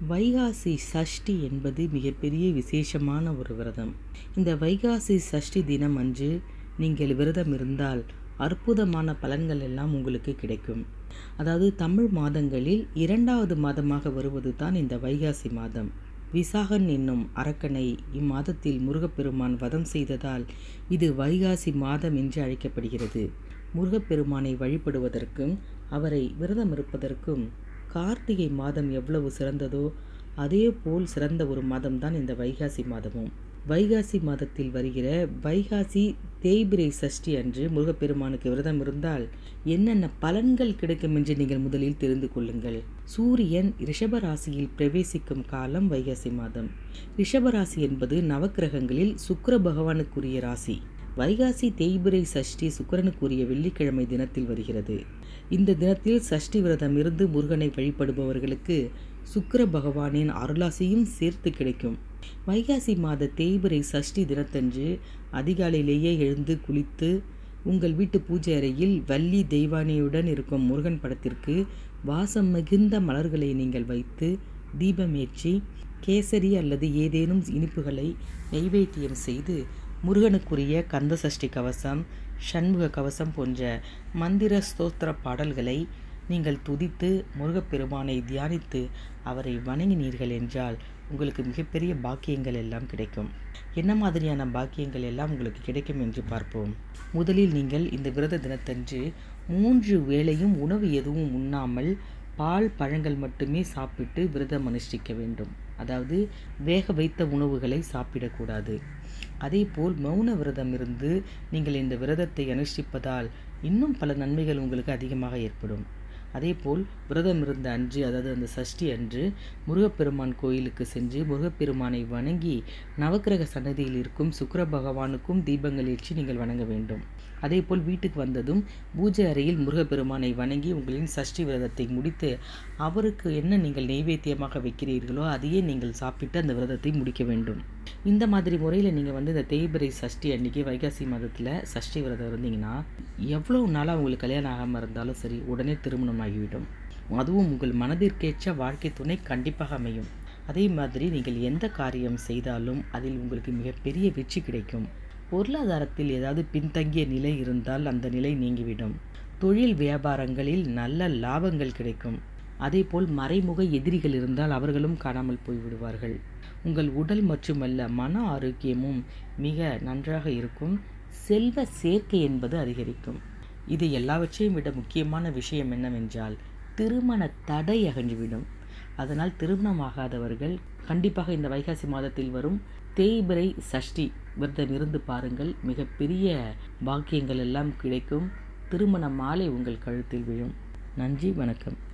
வைகாசி சஷ்டி என்பது மிகப்பெரிய விசேஷமான ஒரு விரதம் இந்த வைகாசி சஷ்டி தினம் அன்று நீங்கள் விரதம் இருந்தால் அற்புதமான பலன்கள் எல்லாம் உங்களுக்கு கிடைக்கும் அதாவது தமிழ் மாதங்களில் இரண்டாவது மாதமாக வருவது தான் இந்த வைகாசி மாதம் விசாகன் என்னும் அரக்கனை இம்மாதத்தில் முருகப்பெருமான் வதம் செய்ததால் இது வைகாசி மாதம் என்று அழைக்கப்படுகிறது முருகப்பெருமானை வழிபடுவதற்கும் அவரை விரதம் இருப்பதற்கும் கார்த்திகை மாதம் எவ்வளவு சிறந்ததோ அதே போல் சிறந்த ஒரு மாதம்தான் இந்த வைகாசி மாதமும் வைகாசி மாதத்தில் வருகிற வைகாசி தேய்பிரை சஷ்டி அன்று முருகப்பெருமானுக்கு விரதம் இருந்தால் என்னென்ன பலன்கள் கிடைக்கும் என்று நீங்கள் முதலில் தெரிந்து கொள்ளுங்கள் சூரியன் ரிஷபராசியில் பிரவேசிக்கும் காலம் வைகாசி மாதம் ரிஷபராசி என்பது நவக்கிரகங்களில் சுக்கிர பகவானுக்குரிய ராசி வைகாசி தேய்பிரை சஷ்டி சுக்கிரனுக்குரிய வெள்ளிக்கிழமை தினத்தில் வருகிறது இந்த தினத்தில் சஷ்டி விரதம் இருந்து முருகனை வழிபடுபவர்களுக்கு சுக்கிர பகவானின் அருளாசியும் சேர்த்து கிடைக்கும் வைகாசி மாத தேய்பிரை சஷ்டி தினத்தன்று அதிகாலையிலேயே எழுந்து குளித்து உங்கள் வீட்டு பூஜை அறையில் வள்ளி தெய்வானியுடன் இருக்கும் முருகன் படத்திற்கு வாசம் மிகுந்த மலர்களை நீங்கள் வைத்து தீபமேற்றி கேசரி அல்லது ஏதேனும் இனிப்புகளை நெய்வேத்தியம் செய்து முருகனுக்குரிய கந்த சஷ்டி கவசம் சண்முக கவசம் போன்ற மந்திர ஸ்தோத்திர பாடல்களை நீங்கள் துதித்து முருகப்பெருமானை தியானித்து அவரை வணங்கினீர்கள் என்றால் உங்களுக்கு மிகப்பெரிய பாக்கியங்கள் எல்லாம் கிடைக்கும் என்ன மாதிரியான பாக்கியங்கள் எல்லாம் உங்களுக்கு கிடைக்கும் என்று பார்ப்போம் முதலில் நீங்கள் இந்த விரத தினத்தன்று மூன்று வேளையும் உணவு எதுவும் உண்ணாமல் பால் பழங்கள் மட்டுமே சாப்பிட்டு விரதம் அனுஷ்டிக்க வேண்டும் அதாவது வேக வைத்த உணவுகளை சாப்பிடக்கூடாது அதேபோல் மௌன விரதம் இருந்து நீங்கள் இந்த விரதத்தை அனுஷ்டிப்பதால் இன்னும் பல நன்மைகள் உங்களுக்கு அதிகமாக ஏற்படும் அதேபோல் விரதம் இருந்த அன்று அதாவது அந்த சஷ்டி அன்று முருகப்பெருமான் கோயிலுக்கு சென்று முருகப்பெருமானை வணங்கி நவக்கிரக சன்னதியில் இருக்கும் சுக்கர பகவானுக்கும் தீபங்கள் ஏற்றி நீங்கள் வணங்க வேண்டும் அதேபோல் வீட்டுக்கு வந்ததும் பூஜை அறையில் முருகப்பெருமானை வணங்கி உங்களின் சஷ்டி விரதத்தை முடித்து அவருக்கு என்ன நீங்கள் நெய்வேத்தியமாக வைக்கிறீர்களோ அதையே நீங்கள் சாப்பிட்டு அந்த விரதத்தை முடிக்க வேண்டும் இந்த மாதிரி முறையில் நீங்கள் வந்து இந்த தேய்பிரை சஷ்டி அன்றைக்கி வைகாசி மாதத்தில் சஷ்டி விரதம் இருந்தீங்கன்னா எவ்வளோ நாளாக உங்களுக்கு கல்யாணம் ஆகாமல் இருந்தாலும் சரி உடனே திருமணம் ஆகிவிடும் அதுவும் உங்கள் மனதிற்கேற்ற வாழ்க்கை துணை கண்டிப்பாக அமையும் அதே மாதிரி நீங்கள் எந்த காரியம் செய்தாலும் அதில் உங்களுக்கு மிகப்பெரிய வெற்றி கிடைக்கும் பொருளாதாரத்தில் ஏதாவது பின்தங்கிய நிலை இருந்தால் அந்த நிலை நீங்கிவிடும் தொழில் வியாபாரங்களில் நல்ல லாபங்கள் கிடைக்கும் அதேபோல் மறைமுக எதிரிகள் இருந்தால் அவர்களும் காணாமல் போய்விடுவார்கள் உங்கள் உடல் மட்டுமல்ல மன ஆரோக்கியமும் மிக நன்றாக இருக்கும் செல்வ சேர்க்கை என்பது அதிகரிக்கும் இது எல்லாவற்றையும் விட முக்கியமான விஷயம் என்னவென்றால் திருமண தடை அகன்றுவிடும் அதனால் திருமணமாகாதவர்கள் கண்டிப்பாக இந்த வைகாசி மாதத்தில் வரும் தேய்பிரை சஷ்டி விரதம் இருந்து பாருங்கள் மிகப்பெரிய பாக்கியங்கள் எல்லாம் கிடைக்கும் திருமண மாலை உங்கள் கழுத்தில் விழும் நன்றி வணக்கம்